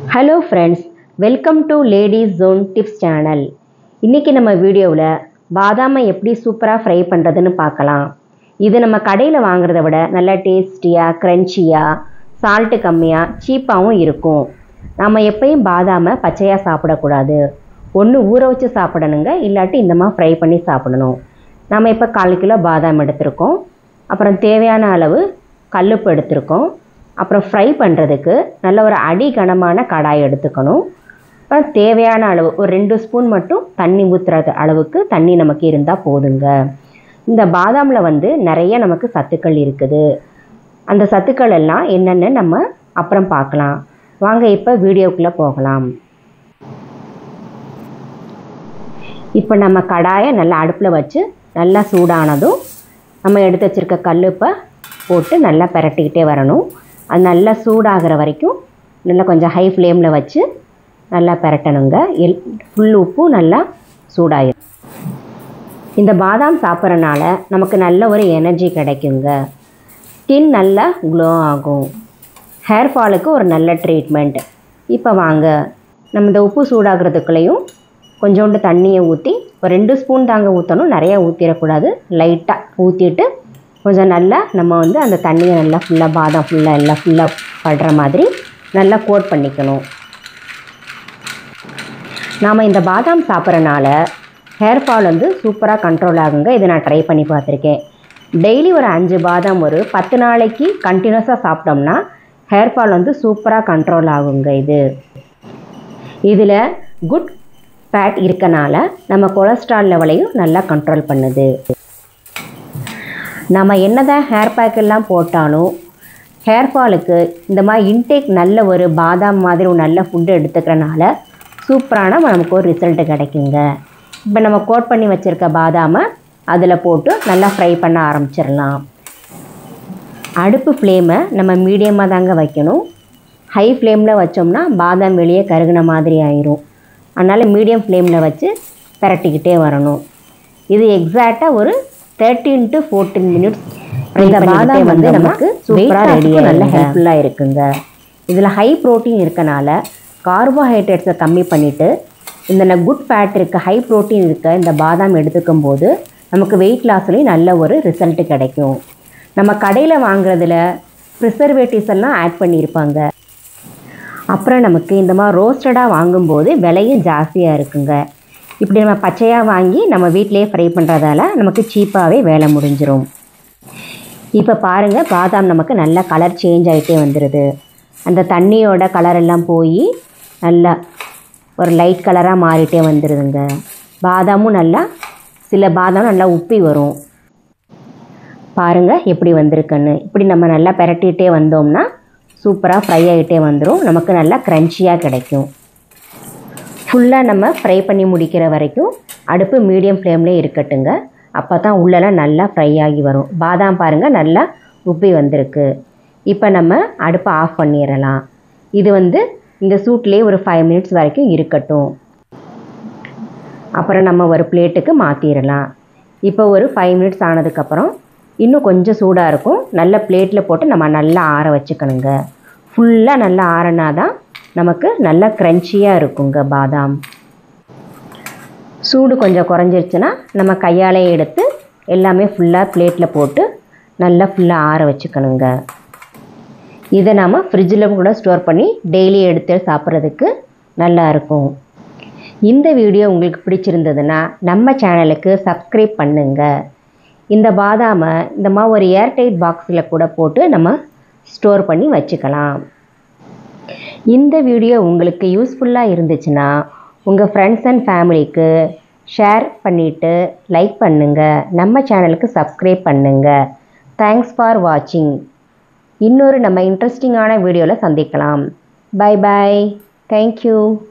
hello friends welcome to ladies zone tips channel இன்றைக்கி நம்ம வீடியோவில் பாதாமை எப்படி சூப்பராக ஃப்ரை பண்ணுறதுன்னு பார்க்கலாம் இது நம்ம கடையில் வாங்குறத விட நல்லா டேஸ்டியாக க்ரன்ச்சியாக சால்ட்டு கம்மியாக சீப்பாகவும் இருக்கும் நம்ம எப்பயும் பாதாமை பச்சையாக சாப்பிடக்கூடாது ஒன்று ஊற வச்சு சாப்பிடணுங்க இல்லாட்டி இந்த மாதிரி ஃப்ரை பண்ணி சாப்பிடணும் நம்ம இப்போ கால் கிலோ பாதாம் எடுத்திருக்கோம் அப்புறம் தேவையான அளவு கல்லுப்பு எடுத்திருக்கோம் அப்புறம் ஃப்ரை பண்ணுறதுக்கு நல்ல ஒரு அடி கனமான கடாய் எடுத்துக்கணும் அப்புறம் தேவையான அளவு ஒரு ரெண்டு ஸ்பூன் மட்டும் தண்ணி ஊற்றுற அளவுக்கு தண்ணி நமக்கு இருந்தால் போதுங்க இந்த பாதாமில் வந்து நிறைய நமக்கு சத்துக்கள் இருக்குது அந்த சத்துக்கள் எல்லாம் என்னென்னு நம்ம அப்புறம் பார்க்கலாம் வாங்க இப்போ வீடியோக்குள்ளே போகலாம் இப்போ நம்ம கடாயை நல்லா அடுப்பில் வச்சு நல்லா சூடானதும் நம்ம எடுத்து வச்சுருக்க கல்லுப்பை போட்டு நல்லா பிரட்டிக்கிட்டே வரணும் அது நல்லா சூடாகிற வரைக்கும் நல்லா கொஞ்சம் ஹை ஃப்ளேமில் வச்சு நல்லா பிரட்டணுங்க எல் ஃபுல் உப்பும் நல்லா சூடாயிரும் இந்த பாதாம் சாப்பிட்றனால நமக்கு நல்ல ஒரு எனர்ஜி கிடைக்குங்க ஸ்கின் நல்லா க்ளோ ஆகும் ஹேர் ஃபாலுக்கு ஒரு நல்ல ட்ரீட்மெண்ட் இப்போ வாங்க நம்ம இந்த உப்பு சூடாகிறதுக்குள்ளேயும் கொஞ்சோண்டு தண்ணியை ஊற்றி ஒரு ரெண்டு ஸ்பூன் தாங்க ஊற்றணும் நிறையா ஊற்றிடக்கூடாது லைட்டாக ஊற்றிட்டு கொஞ்சம் நல்லா நம்ம வந்து அந்த தண்ணியை நல்லா ஃபுல்லாக பாதாம் ஃபுல்லாக எல்லாம் ஃபுல்லாக படுற மாதிரி நல்லா கோட் பண்ணிக்கணும் நாம் இந்த பாதாம் சாப்பிட்றனால ஹேர் ஃபால் வந்து சூப்பராக கண்ட்ரோல் ஆகுங்க இதை நான் ட்ரை பண்ணி பார்த்துருக்கேன் டெய்லி ஒரு அஞ்சு பாதாம் ஒரு பத்து நாளைக்கு கண்டினியூஸாக சாப்பிட்டோம்னா ஹேர் ஃபால் வந்து சூப்பராக கண்ட்ரோல் ஆகுங்க இது இதில் குட் ஃபேட் இருக்கனால நம்ம கொலஸ்ட்ரால் லெவலையும் நல்லா கண்ட்ரோல் பண்ணுது நம்ம என்னதான் ஹேர் பேக் எல்லாம் போட்டாலும் ஹேர் ஃபாலுக்கு இந்த மாதிரி இன்டேக் நல்ல ஒரு பாதாம் மாதிரி ஒரு நல்ல ஃபுட்டு எடுத்துக்கிறனால சூப்பரான நமக்கு ஒரு ரிசல்ட்டு கிடைக்குங்க இப்போ நம்ம கோட் பண்ணி வச்சுருக்க பாதாமை அதில் போட்டு நல்லா ஃப்ரை பண்ண ஆரம்பிச்சிடலாம் அடுப்பு ஃப்ளேமை நம்ம மீடியமாக தாங்க வைக்கணும் ஹை ஃப்ளேமில் வச்சோம்னா பாதாம் வெளியே கருகின மாதிரி ஆயிரும் அதனால் மீடியம் ஃப்ளேமில் வச்சு பிரட்டிக்கிட்டே வரணும் இது எக்ஸாக்டாக ஒரு தேர்ட்டீன் டு ஃபோர்டீன் மினிட்ஸ் இந்த பாதாம் வந்து நமக்கு சூப்பராக ரெடி நல்ல ஹெல்ப்ஃபுல்லாக இருக்குங்க இதில் ஹை ப்ரோட்டீன் இருக்கனால கார்போஹைட்ரேட்ஸை கம்மி பண்ணிவிட்டு இந்த குட் ஃபேட் இருக்க ஹை ப்ரோட்டீன் இருக்க இந்த பாதாம் எடுத்துக்கும் போது நமக்கு வெயிட் லாஸ்லேயும் நல்ல ஒரு ரிசல்ட்டு கிடைக்கும் நம்ம கடையில் வாங்குறதுல ப்ரிசர்வேட்டிவ்ஸ் எல்லாம் ஆட் பண்ணியிருப்பாங்க அப்புறம் நமக்கு இந்த மாதிரி ரோஸ்டடாக வாங்கும்போது விலையும் ஜாஸ்தியாக இருக்குங்க இப்படி நம்ம பச்சையாக வாங்கி நம்ம வீட்டிலேயே ஃப்ரை பண்ணுறதால நமக்கு சீப்பாகவே வேலை முடிஞ்சிடும் இப்போ பாருங்கள் பாதாம் நமக்கு நல்ல கலர் சேஞ்ச் ஆகிட்டே வந்துடுது அந்த தண்ணியோட கலர் எல்லாம் போய் நல்லா ஒரு லைட் கலராக மாறிட்டே வந்துடுதுங்க பாதாமும் நல்லா சில பாதாம் நல்லா உப்பி வரும் பாருங்கள் எப்படி வந்திருக்குன்னு இப்படி நம்ம நல்லா பிரட்டிகிட்டே வந்தோம்னா சூப்பராக ஃப்ரை ஆகிட்டே வந்துடும் நமக்கு நல்லா க்ரன்ச்சியாக கிடைக்கும் ஃபுல்லாக நம்ம ஃப்ரை பண்ணி முடிக்கிற வரைக்கும் அடுப்பு மீடியம் ஃப்ளேம்லேயே இருக்கட்டுங்க அப்போ தான் உள்ளெல்லாம் நல்லா ஃப்ரை ஆகி வரும் பாதாம் பாருங்கள் நல்லா உப்பி வந்திருக்கு இப்போ நம்ம அடுப்பை ஆஃப் பண்ணிடலாம் இது வந்து இந்த சூட்லேயே ஒரு ஃபைவ் மினிட்ஸ் வரைக்கும் இருக்கட்டும் அப்புறம் நம்ம ஒரு பிளேட்டுக்கு மாற்றிடலாம் இப்போ ஒரு ஃபைவ் மினிட்ஸ் ஆனதுக்கப்புறம் இன்னும் கொஞ்சம் சூடாக இருக்கும் நல்ல பிளேட்டில் போட்டு நம்ம நல்லா ஆற வச்சுக்கணுங்க ஃபுல்லாக நல்லா ஆறினா தான் நமக்கு நல்லா க்ரன்ச்சியாக இருக்குங்க பாதாம் சூடு கொஞ்சம் குறைஞ்சிருச்சுன்னா நம்ம கையாலே எடுத்து எல்லாமே ஃபுல்லாக பிளேட்டில் போட்டு நல்லா ஃபுல்லாக ஆற வச்சுக்கணுங்க இதை நாம் ஃப்ரிட்ஜில் கூட ஸ்டோர் பண்ணி டெய்லி எடுத்து சாப்பிட்றதுக்கு நல்லா இருக்கும் இந்த வீடியோ உங்களுக்கு பிடிச்சிருந்ததுன்னா நம்ம சேனலுக்கு சப்ஸ்கிரைப் பண்ணுங்கள் இந்த பாதாமை இந்த மாதிரி ஒரு ஏர்டைட் பாக்ஸில் கூட போட்டு நம்ம ஸ்டோர் பண்ணி வச்சுக்கலாம் இந்த வீடியோ உங்களுக்கு யூஸ்ஃபுல்லாக இருந்துச்சுன்னா உங்கள் ஃப்ரெண்ட்ஸ் அண்ட் ஃபேமிலிக்கு ஷேர் பண்ணிவிட்டு லைக் பண்ணுங்கள் நம்ம சேனலுக்கு சப்ஸ்கிரைப் பண்ணுங்கள் தேங்க்ஸ் ஃபார் வாட்சிங் இன்னொரு நம்ம இன்ட்ரெஸ்டிங்கான வீடியோவில் சந்திக்கலாம் பை பாய் தேங்க்யூ